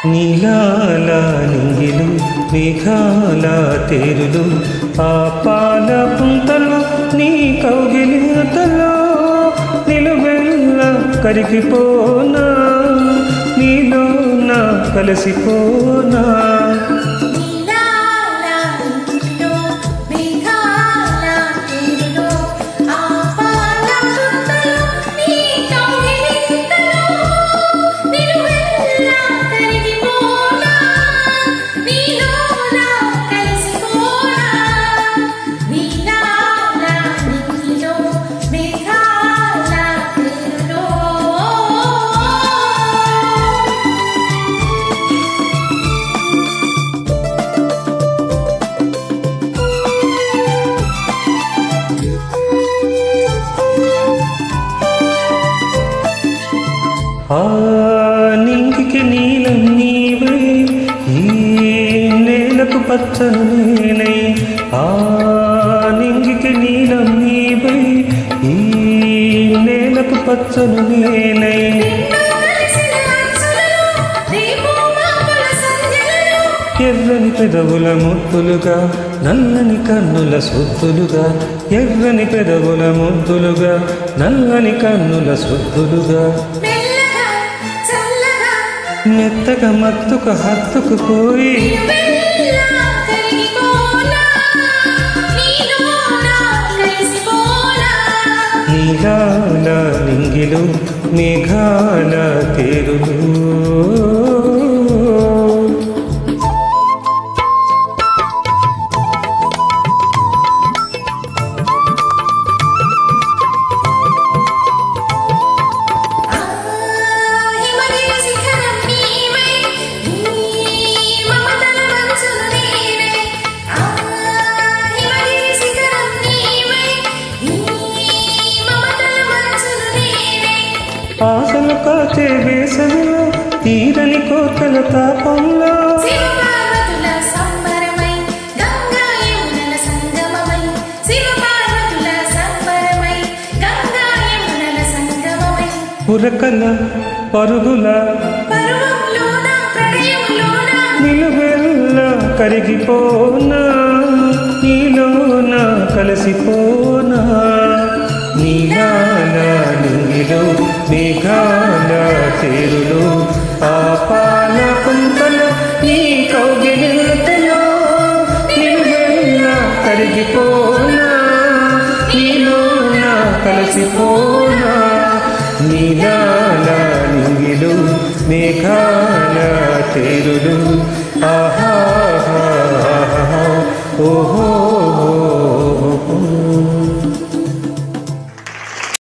నీలాల నింగిలు మేఘాల తేరులు ఆ పాల పుంతలు నీ కౌగిలితలో నిలువెల్ల కరిగిపోనా నీలో నా కలిసిపోనా నీలాల నింగిలో మేఘాల తేరులో ఆపాల పుంతలు నీ కౌగిలింతలో నిలువెల్లా కరిగిపోనా నీలోన కలిసిపోనా నీలాల నింగిలో మేఘాల తేరులో ఆ నింగికి నీలం నీవై ఈ నేలకు పచ్చను నేనై ఆ నింగికి నీలం నీవై ఈ నేలకు పచ్చను నేనై కలిసిన అంచులలో రేపు మాపుల సంధ్యలలో ఎర్రని పెదవుల ముద్దులుగా నల్లని కన్నుల సొత్తులుగా ఎర్రని పెదవుల ముద్దులుగా నల్లని కన్నుల సొత్తులుగా మెల్లగా చల్లగా మెత్తగా మత్తుకు హత్తుకు పోయి నిలువెల్లా కరిగిపోనా నీలోన కలిసిపోనా నీలాల నింగిలు మేఘాల తేరులు ఆ హిమగిరి శిఖరం నీవై ఈ మమతల మంచులు నేనే ఆ హిమగిరి శిఖరం నీవై ఈ మమతల మంచులు నేనే ఆశలు కాచే వేసవిలో తీరని కోతల తాపంలో శివపార్వతుల సంబరమై గంగా యమునల సంగమమై శివపార్వతుల సంబరమై గంగా యమునల సంగమమై ఉరకల పరుగుల పరువంలోన ప్రళయంలోన నిలువెల్ల కరిగిపోనా నీలోన కలిసిపోనా నీలాల నింగిలో మేఘాల తేరులు ఆ పాల కుంతలు నీ కౌగిలితలో నిలువెల్ల కరిగిపోనా నీలోన కలిసిపోనా నీలాల నింగిలు మేఘాల తేరులు ఆహా ఓహో